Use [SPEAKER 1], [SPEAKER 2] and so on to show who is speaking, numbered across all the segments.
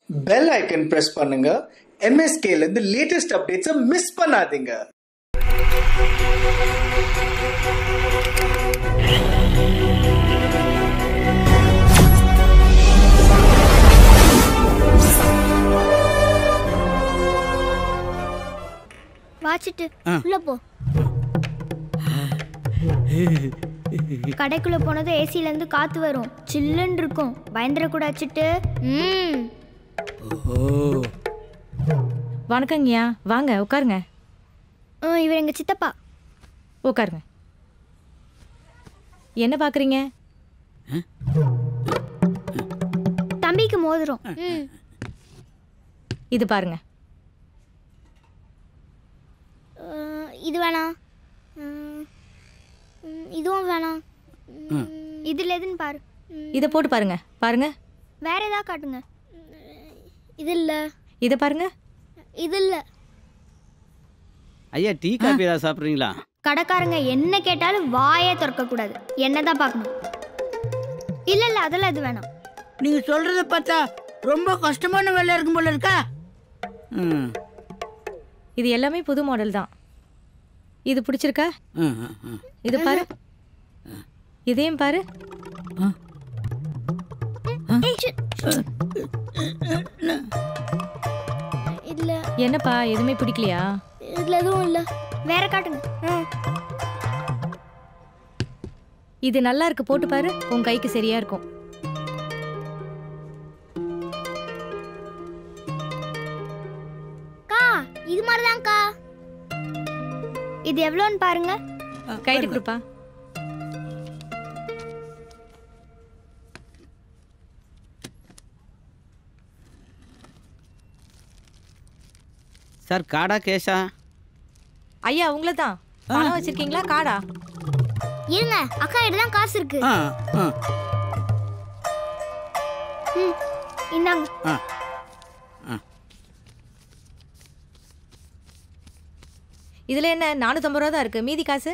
[SPEAKER 1] Bell icon press பண்ணுங்க MSK ல இருந்து லேட்டஸ்ட் அப்டேட்ஸை மிஸ் பண்ணாதீங்க
[SPEAKER 2] வாச்சிட்டு உள்ள போ கடைக்குள்ள போனது ஏசில இருந்து காத்து வரும் சில்லுன்னு இருக்கும் பயந்துடக்கூடாச்சிட்டு ம்
[SPEAKER 3] வணக்கங்கய்யா வாங்க உட்காருங்க
[SPEAKER 2] ஆ, இவர் எங்க சித்தப்பா
[SPEAKER 3] உட்காருங்க என்ன பார்க்குறீங்க
[SPEAKER 2] தம்பிக்கு மோதிரம் ம்
[SPEAKER 3] இது பாருங்க
[SPEAKER 2] ஆ, இது வேணாம் ம், ம், இதுவும் வேணாம் ம், இதுல எதுன்னு பாரு ம்,
[SPEAKER 3] இதை போட்டு பாருங்க பாருங்க
[SPEAKER 2] வேற ஏதாவது காட்டுங்க ம், இது இல்ல
[SPEAKER 3] இதை பாருங்க
[SPEAKER 2] இது இல்ல
[SPEAKER 4] ஐயா டீ காபி ஏதாவது சாப்பிட்றீங்களா
[SPEAKER 2] கடைக்காரங்க என்ன கேட்டாலும் வாயே திறக்க கூடாது என்ன தான் பார்க்கணும் இல்ல இல்ல அதெல்லாம் இது வேணாம்
[SPEAKER 5] நீங்க சொல்றத பார்த்தா ரொம்ப கஷ்டமான வேலை இருக்கும் போல இருக்கா
[SPEAKER 4] ம்
[SPEAKER 3] இது எல்லாமே புது மாடல் தான் இது பிடிச்சிருக்கா
[SPEAKER 4] ம், ம், ம்.
[SPEAKER 3] இது பாரு இதையும் பாரு
[SPEAKER 2] ஏய், ஷு, ஷு. இல்ல
[SPEAKER 3] என்னப்பா எதுவுமே பிடிக்கலையா
[SPEAKER 2] இதுல எதுவும் இல்ல வேற காட்டுங்க ம்.
[SPEAKER 3] இது நல்லா இருக்கு போட்டு பாரு உன் கைக்கு சரியா இருக்கும்
[SPEAKER 2] கா இது மாதிரிதான்க்கா இது எவ்வளோன்னு பாருங்க
[SPEAKER 3] கைட்டு கொடுப்பா
[SPEAKER 4] சார் காடா கேஷா
[SPEAKER 3] ஐயா உங்களை தான் பணம் வச்சிருக்கீங்களா காடா
[SPEAKER 2] இருங்க அக்கா கிட்ட தான் காசு இருக்கு
[SPEAKER 4] ஆ ஆ
[SPEAKER 2] ம் இந்தாங்க
[SPEAKER 4] ஆ
[SPEAKER 3] இதுல என்ன நானூத்தம்பது ரூபா தான் இருக்கு மீதி காசு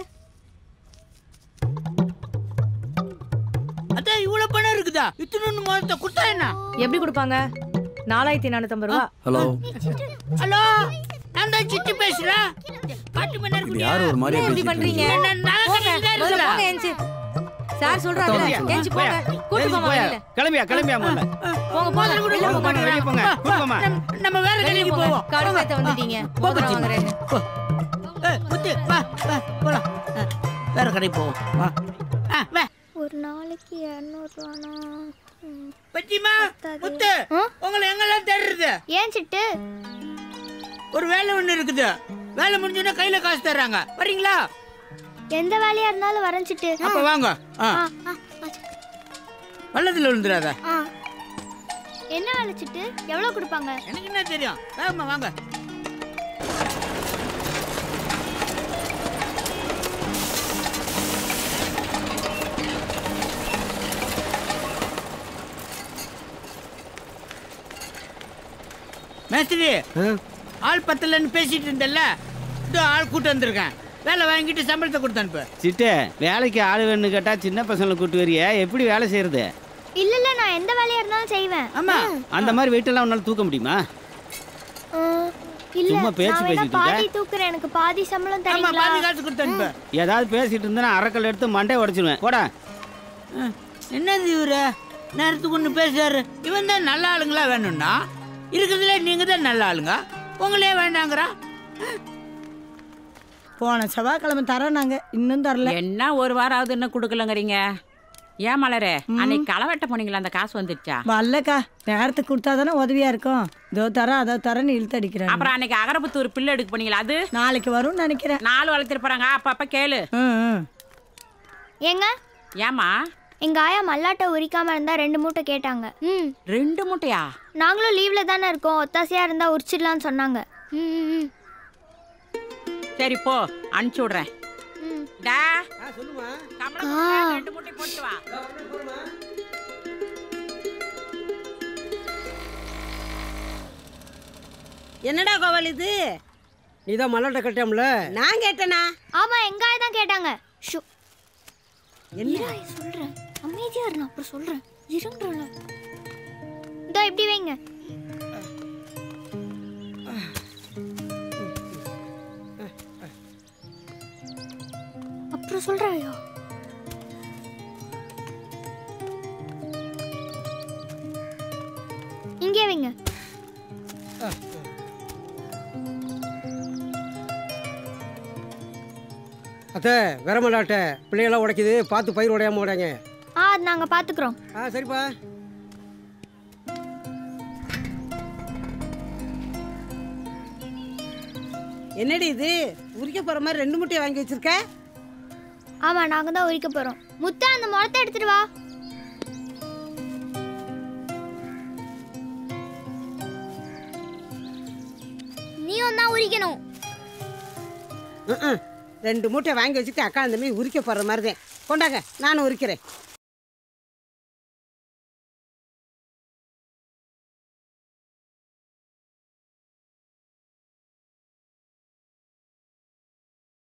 [SPEAKER 5] அதான் இவ்வளவு பணம் இருக்குதா இத்தனை மொத்தத்தை கொடுத்தா என்ன
[SPEAKER 3] எப்படி கொடுப்பாங்க நாலாயிரத்தி நானூத்தம்பது ரூபா
[SPEAKER 6] ஹலோ
[SPEAKER 5] ஹலோ நான் தான் சிட்டி பேசுறேன் பாட்டு மணி நேரம்
[SPEAKER 6] இது யார் ஒரு மாதிரி
[SPEAKER 3] ஏன் இப்படி பண்றீங்க போங்க முதல்ல போங்க ஏஞ்சி சார் சொல்றாருல ஏஞ்சி போங்க கூட்டு
[SPEAKER 4] ஏஞ்சி
[SPEAKER 3] போமா
[SPEAKER 4] போயா.
[SPEAKER 3] வெளியில
[SPEAKER 4] கிளம்பியா கிளம்பியா முதல்ல
[SPEAKER 3] போங்க போங்க வெளியில
[SPEAKER 4] போங்க,
[SPEAKER 3] போங்க
[SPEAKER 4] வெளியே போங்க கூப்பிடுமா
[SPEAKER 5] நம்ம வேற
[SPEAKER 3] வெளிய
[SPEAKER 5] கடைக்கு
[SPEAKER 3] போங்க
[SPEAKER 5] போவோம்
[SPEAKER 3] கடுமையத்தை வந்துட்டீங்க மோதிரம் வாங்குறேன்னு
[SPEAKER 5] ஏய், முத்து, வா வா போலாம் ஆ, வேற கடைக்கு போவோம் வா ஆ, வா
[SPEAKER 2] ஒரு நாளைக்கு இரநூறுவானா
[SPEAKER 5] பச்சிமா
[SPEAKER 2] பத்தாது.
[SPEAKER 5] முத்து
[SPEAKER 2] ஆ?
[SPEAKER 5] உங்களை எங்கெல்லாம் தேடுறது
[SPEAKER 2] ஏன் சிட்டு
[SPEAKER 5] ஒரு வேலை ஒண்ணு இருக்குது வேலை முடிஞ்சோன்னா கையில காசு தர்றாங்க வரீங்களா
[SPEAKER 2] எந்த வேலையா இருந்தாலும் வரேன் சிட்டு
[SPEAKER 5] அப்ப வாங்க ஆ,
[SPEAKER 2] ஆ, ஆ, ஆ,
[SPEAKER 5] பள்ளத்துல விழுந்துடாத
[SPEAKER 2] ஆ. என்ன வேலை சிட்டு எவ்வளோ கொடுப்பாங்க
[SPEAKER 5] எனக்கு என்ன தெரியும் வேகமா வாங்க மேஸ்திரி ஆள் பத்தலன்னு பேசிட்டு இருந்தல்ல இதோ ஆள் கூட்டு வந்திருக்கேன் வேலை வாங்கிட்டு சம்பளத்தை கொடுத்து அனுப்பு
[SPEAKER 4] சிட்டே வேலைக்கு ஆள் வேணும்னு கேட்டா சின்ன பசங்களை கூட்டு வரிய எப்படி வேலை செய்யறது
[SPEAKER 2] இல்ல இல்ல நான் எந்த வேலையா இருந்தாலும் செய்வேன்
[SPEAKER 5] ஆமா
[SPEAKER 4] அந்த மாதிரி வெயிட்டெல்லாம் உன்னால தூக்க முடியுமா
[SPEAKER 2] ஆ, இல்ல
[SPEAKER 4] சும்மா பேச்சு
[SPEAKER 2] நான் வேணா
[SPEAKER 4] பேசிட்டு
[SPEAKER 2] பாதி தூக்குறேன் எனக்கு பாதி சம்பளம்
[SPEAKER 5] ஆமா
[SPEAKER 2] தரீங்களா
[SPEAKER 5] பாதி காசு கொடுத்து அனுப்பு
[SPEAKER 4] ஏதாவது பேசிட்டு இருந்தா அரைக்கல் எடுத்து மண்டையை உடைச்சிடுவேன் போடா
[SPEAKER 5] ஆ, என்னது இவரு நேரத்துக்கு ஒன்று பேசுறாரு இவன் தான் நல்ல ஆளுங்களா வேணும்னா இருக்கிறதுல நீங்க தான் நல்ல ஆளுங்க உங்களே வேண்டாங்கிறா
[SPEAKER 7] போன செவ்வாய்க்கிழமை தரோம் நாங்க இன்னும் தரல
[SPEAKER 8] என்ன ஒரு வாரம் ஆகுது இன்னும் கொடுக்கலங்கிறீங்க ஏன் மலரே அன்னைக்கு களவெட்ட போனீங்களா அந்த காசு வந்துடுச்சா
[SPEAKER 7] வரலக்கா நேரத்துக்கு கொடுத்தா தானே உதவியா இருக்கும் இதோ தரேன் அதோ தரேன்னு இழுத்து அடிக்கிறேன்
[SPEAKER 8] அப்புறம் அன்னைக்கு அகரபுத்தூர் பிள்ளை எடுக்க போனீங்களா அது
[SPEAKER 7] நாளைக்கு வரும்னு நினைக்கிறேன்
[SPEAKER 8] நாலு வளர்த்துட்டு போறாங்க அப்பப்ப கேளு
[SPEAKER 7] ம், ம்.
[SPEAKER 2] ஏங்க
[SPEAKER 8] ஏமா
[SPEAKER 2] எங்க ஆயா மல்லாட்டை உரிக்காம இருந்தா ரெண்டு மூட்டை கேட்டாங்க ம்
[SPEAKER 8] ரெண்டு மூட்டையா
[SPEAKER 2] நாங்களும் லீவ்ல தானே இருக்கோம் ஒத்தாசையா இருந்தா உரிச்சிடலாம்னு சொன்னாங்க ம் ம், ம்
[SPEAKER 8] சரி போ அனுப்பிச்சு விடுறேன்
[SPEAKER 2] ம்
[SPEAKER 8] டா
[SPEAKER 5] சொல்லுமா
[SPEAKER 8] கமலம்
[SPEAKER 2] ஆ.
[SPEAKER 8] ரெண்டு மூட்டை போட்டு வா
[SPEAKER 9] என்னடா கோவல் இது
[SPEAKER 10] நீதான் மல்லாட்ட கட்டாமல
[SPEAKER 9] நான் கேட்டேனா
[SPEAKER 2] ஆமா எங்க ஆயா தான் கேட்டாங்க ஷோ
[SPEAKER 9] என்ன
[SPEAKER 2] இருடா, சொல்றேன் அமைதியா இருங்க அப்புறம் சொல்றேன் இருங்கல இதோ இப்படி வைங்க இங்கே வைங்க
[SPEAKER 10] அத்தை விரமலாட்ட பிள்ளைகளாம் உடைக்குது பார்த்து பயிர் உடையாம உடைங்க
[SPEAKER 2] ஆ அது நாங்கள் பார்த்துக்குறோம்
[SPEAKER 10] ஆ சரிப்பா
[SPEAKER 9] என்னடி இது உரிக்க போற மாதிரி ரெண்டு முட்டையை வாங்கி வச்சிருக்க
[SPEAKER 2] ஆமாம் நாங்கள் தான் உரிக்க போகிறோம் முத்தா அந்த முளத்தை எடுத்துட்டு வா நீயும் தான் உரிக்கணும்
[SPEAKER 9] ம்ம். ரெண்டு மூட்டை வாங்கி வச்சுட்டு அக்கா அந்த மாதிரி உரிக்க போற மாதிரி தான் கொண்டாங்க நானும் உரிக்கிறேன்